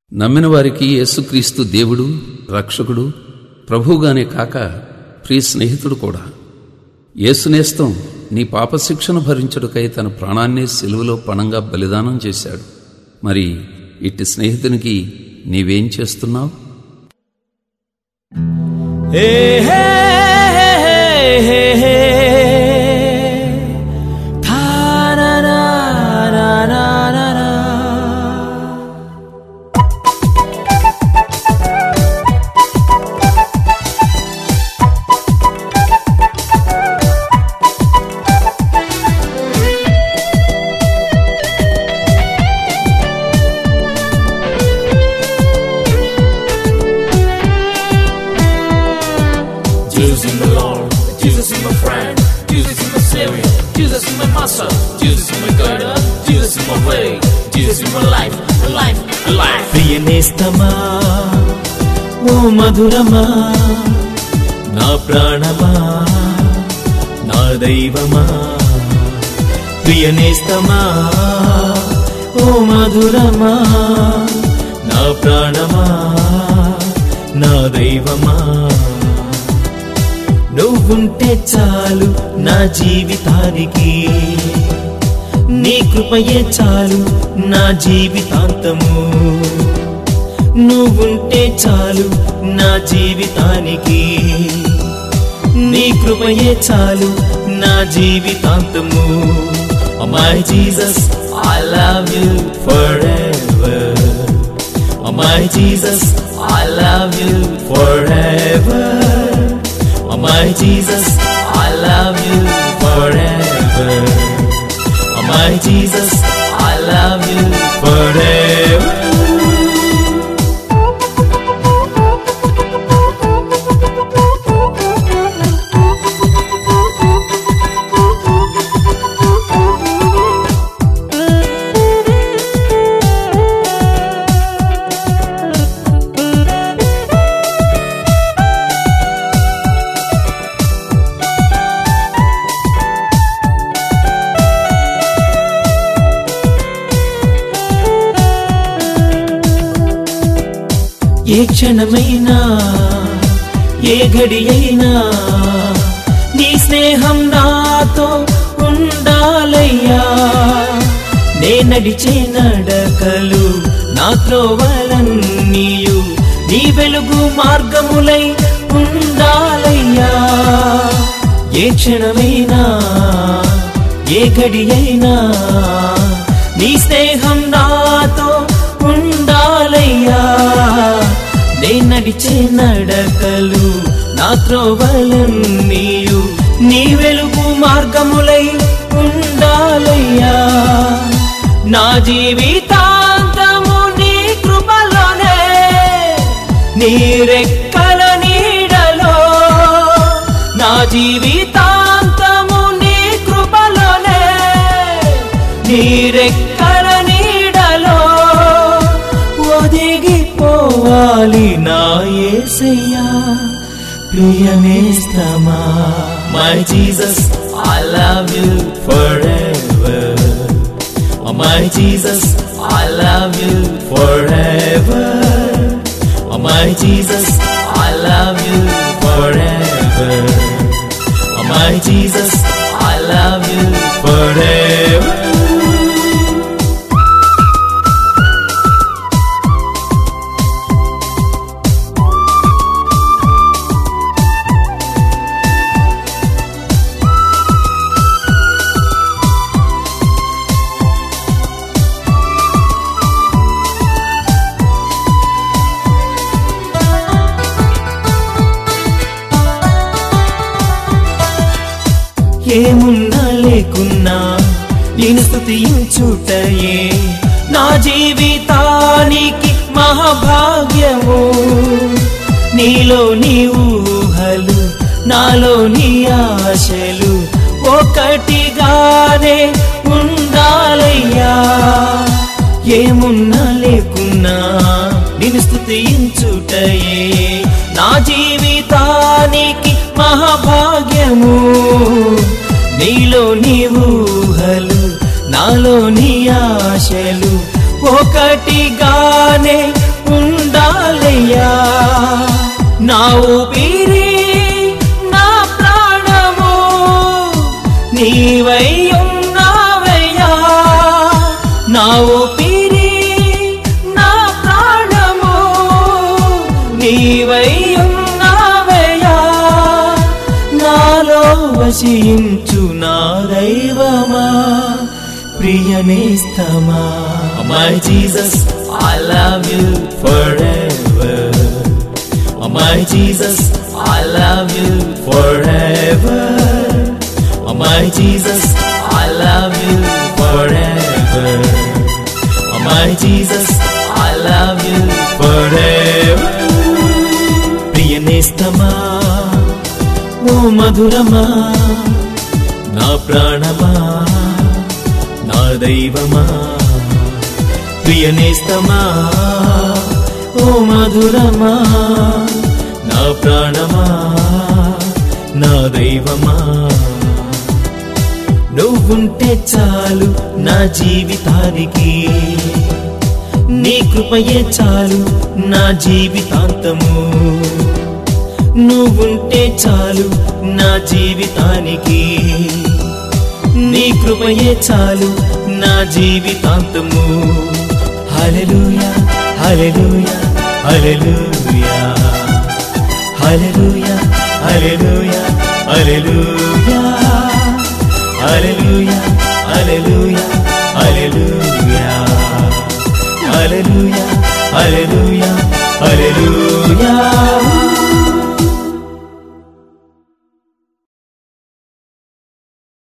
నమ్మిన వారికి యేసుక్రీస్తు దేవుడు రక్షకుడు ప్రభువుగానే కాక ప్రియ స్నేహితుడు కూడా యేసునేస్తం నీ పాపశిక్షను భరించుటకై తన ప్రాణాన్నే సెలువులో పణంగా బలిదానం చేశాడు మరి ఇట్టి స్నేహితునికి నీవేం చేస్తున్నావు Hey, hey, hey, hey, hey. Ta-na-na-na-na-na-na. Jesus is my Lord, Jesus is my friend, Jesus is my Savior, Jesus is my Master, Jesus is my guide, Jesus is my way, Jesus is my life, my life, my life. ప్రియనేస్తమా ఓ మధురమా నా ప్రాణమా నా దైవమా ప్రియనేస్తమా ఓ మధురమా నా ప్రాణమా నా దైవమా నువ్వుంటే చాలు నా జీవితానికి నీ కృపయే చాలు నా జీవితాంతము నువ్వుంటే చాలు నా జీవితానికి నీ కృపయే చాలు నా జీవితాంతము my Jesus I love you forever my Jesus I love you forever my Jesus I love you forever My Jesus, I love you forever. ఏ క్షణమైనా ఏ గడి అయినా నీ స్నేహం నాతో ఉండాలయ్యా నే నడిచే నడకలు నా త్రోవలన్నీయు నీ వెలుగు మార్గములై ఉండాలయ్యా ఏ క్షణమైనా ఏ గడి అయినా నీ స్నేహం నాతో ఉండాలయ్యా నే నడిచే నడకలు నా త్రోవలన్నీయు నీ వెలుగు మార్గములై ఉండాలయ్యా నా జీవితాంతము నీ కృపలోనే నీ రెక్కల నీడలో నా జీవితాంతము నీ కృపలోనే నీ రెక్కల నీడలో ఒదిగిపోవాలి నా యేసయ్యా ప్రియనేస్తమా my Jesus I love you forever my Jesus I love you forever my Jesus I love you forever my Jesus I love you forever ఏమున్నా లేకున్నా నేను స్థుతించుటయే నా జీవితానికి మహాభాగ్యము నీలో నీ ఊహలు నాలో నీ ఆశలు ఒకటిగానే ఉండాలయ్యా ఏమున్నా లేకున్నా నేను స్థుతించుటయే నా జీవితానికి మహాభాగ్యము నీలో నీ ఊహలు నాలో నీ ఆశలు ఒకటిగానే ఊపిరి నా ప్రాణము నీవై ఉన్నావయ్యా నా ఊపిరి నా ప్రాణము నీవై ఉన్నావయ్యా నాలో వసించు నా దైవమా ప్రియనేస్తమా my Jesus I love you forever my Jesus I love you forever my Jesus I love you forever my Jesus I love you forever ప్రియనేస్తమా ఓ మధురమా నా ప్రాణమా నా దైవమా ప్రియనేస్తమా ఓ మధురమా నా ప్రాణమా నా దైవమా నువ్వుంటే చాలు నా జీవితానికి నీ కృపయే చాలు నా జీవితాంతము నువ్వుంటే చాలు నా జీవితానికి నీ కృపయే చాలు నా జీవితాంతము హల్లెలూయా హల్లెలూయా హల్లెలూయా హల్లెలూయా హల్లెలూయా హల్లెలూయా హల్లెలూయా హల్లెలూయా హల్లెలూయా హల్లెలూయా హల్లెలూయా